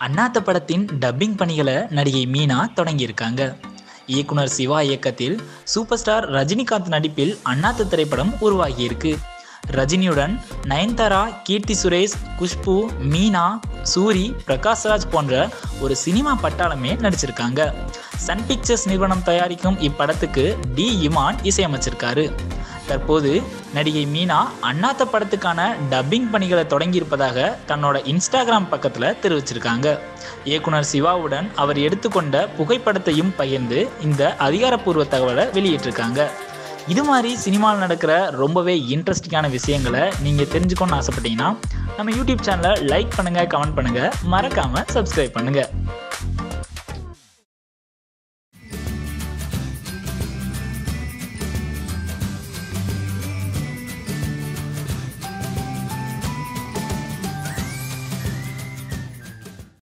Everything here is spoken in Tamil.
அண்ணாத்த படத்தின் டப்பிங் பணிகளை நடிகை மீனா தொடங்கியிருக்காங்க இயக்குனர் சிவா இயக்கத்தில் சூப்பர் ஸ்டார் ரஜினிகாந்த் நடிப்பில் அண்ணாத்த திரைப்படம் உருவாகியிருக்கு ரஜினியுடன் நயன்தாரா கீர்த்தி சுரேஷ் குஷ்பு மீனா சூரி பிரகாஷ்ராஜ் போன்ற ஒரு சினிமா பட்டாளமே நடிச்சிருக்காங்க சன் பிக்சர்ஸ் நிறுவனம் தயாரிக்கும் இப்படத்துக்கு டி இமான் இசையமைச்சிருக்காரு தற்போது நடிகை மீனா அண்ணாத்த படத்துக்கான டப்பிங் பணிகளை தொடங்கியிருப்பதாக தன்னோட இன்ஸ்டாகிராம் பக்கத்தில் தெரிவிச்சிருக்காங்க இயக்குனர் சிவாவுடன் அவர் எடுத்துக்கொண்ட புகைப்படத்தையும் பகிர்ந்து இந்த அதிகாரப்பூர்வ தகவலை வெளியிட்டிருக்காங்க இது மாதிரி சினிமாவில் நடக்கிற ரொம்பவே இன்ட்ரெஸ்டிங்கான விஷயங்களை நீங்கள் தெரிஞ்சுக்கணும்னு ஆசைப்பட்டீங்கன்னா நம்ம யூடியூப் சேனலை லைக் பண்ணுங்கள் கமெண்ட் பண்ணுங்கள் மறக்காமல் சப்ஸ்கிரைப் பண்ணுங்கள்